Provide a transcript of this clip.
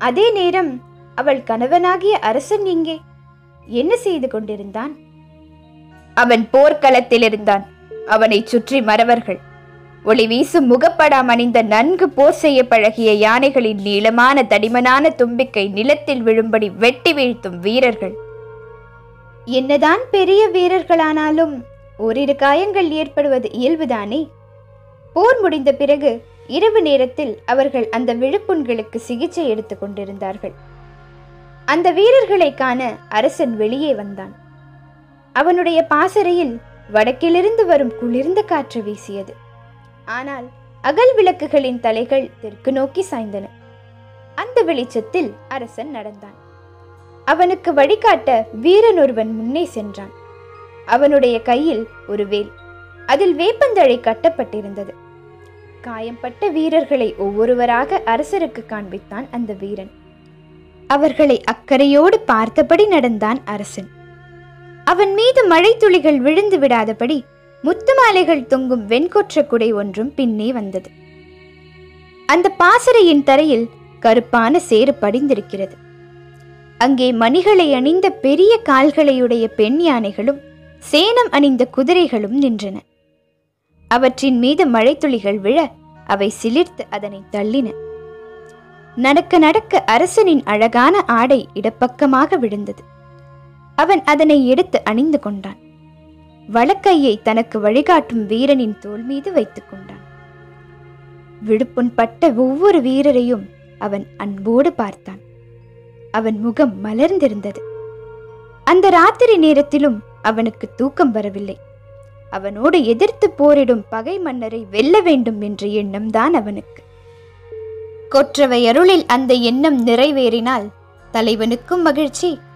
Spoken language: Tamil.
அதே நேரம் அவள் கணவனாகிய அரசன் எங்கே என்ன செய்து கொண்டிருந்தான் அவன் போர்க்களத்தில் இருந்தான் அவனை சுற்றி மறவர்கள் ஒளி வீசும் முகப்படாம் அணிந்த நன்கு போர் செய்ய பழகிய யானைகளின் நீளமான தடிமனான தும்பிக்கை நிலத்தில் விழும்படி வெட்டி வீழ்த்தும் வீரர்கள் என்னதான் பெரிய வீரர்களானாலும் ஓரிரு காயங்கள் ஏற்படுவது இயல்புதானே போர் முடிந்த பிறகு இரவு நேரத்தில் அவர்கள் அந்த விழுப்புண்களுக்கு சிகிச்சை எடுத்துக் கொண்டிருந்தார்கள் அந்த வீரர்களை காண அரசன் வெளியே வந்தான் அவனுடைய பாசறையில் வடக்கிலிருந்து வரும் குளிர்ந்த காற்று வீசியது ஆனால் அகல் விளக்குகளின் தலைகள் தெற்கு நோக்கி சாய்ந்தன அந்த வெளிச்சத்தில் அரசன் நடந்தான் அவனுக்கு வழிகாட்ட வீரன் ஒருவன் முன்னே சென்றான் அவனுடைய கையில் ஒரு வேல் அதில் வேப்பந்தழை கட்டப்பட்டிருந்தது காயம்பட்ட வீரர்களை ஒவ்வொருவராக அரசருக்கு காண்பித்தான் அந்த வீரன் அவர்களை அக்கறையோடு பார்த்தபடி நடந்தான் அரசன் அவன் மீது மழை துளிகள் விழுந்து விடாதபடி முத்து மாலைகள் தொங்கும் வெண்கொற்ற குடை ஒன்றும் பின்னே வந்தது அந்த பாசறையின் தரையில் கருப்பான சேறு படிந்திருக்கிறது அங்கே மணிகளை அணிந்த பெரிய கால்களையுடைய பெண் யானைகளும் சேனம் அணிந்த குதிரைகளும் நின்றன அவற்றின் மீது மழைத்துளிகள் விழ அவை சிலிர்த்து அதனை தள்ளின நடக்க நடக்க அரசனின் அழகான ஆடை இடப்பக்கமாக விழுந்தது அவன் அதனை எடுத்து அணிந்து கொண்டான் வலக்கையை தனக்கு வழிகாட்டும் வீரனின் தோள் மீது வைத்துக் கொண்டான் விழுப்புண் பட்ட ஒவ்வொரு வீரரையும் அவன் அன்போடு பார்த்தான் அவன் முகம் மலர்ந்திருந்தது அந்த ராத்திரி நேரத்திலும் அவனுக்கு தூக்கம் வரவில்லை அவனோடு எதிர்த்து போரிடும் பகை மன்னரை வெல்ல வேண்டும் என்ற எண்ணம்தான் அவனுக்கு கொற்றவை அருளில் அந்த எண்ணம் நிறைவேறினால் தலைவனுக்கும் மகிழ்ச்சி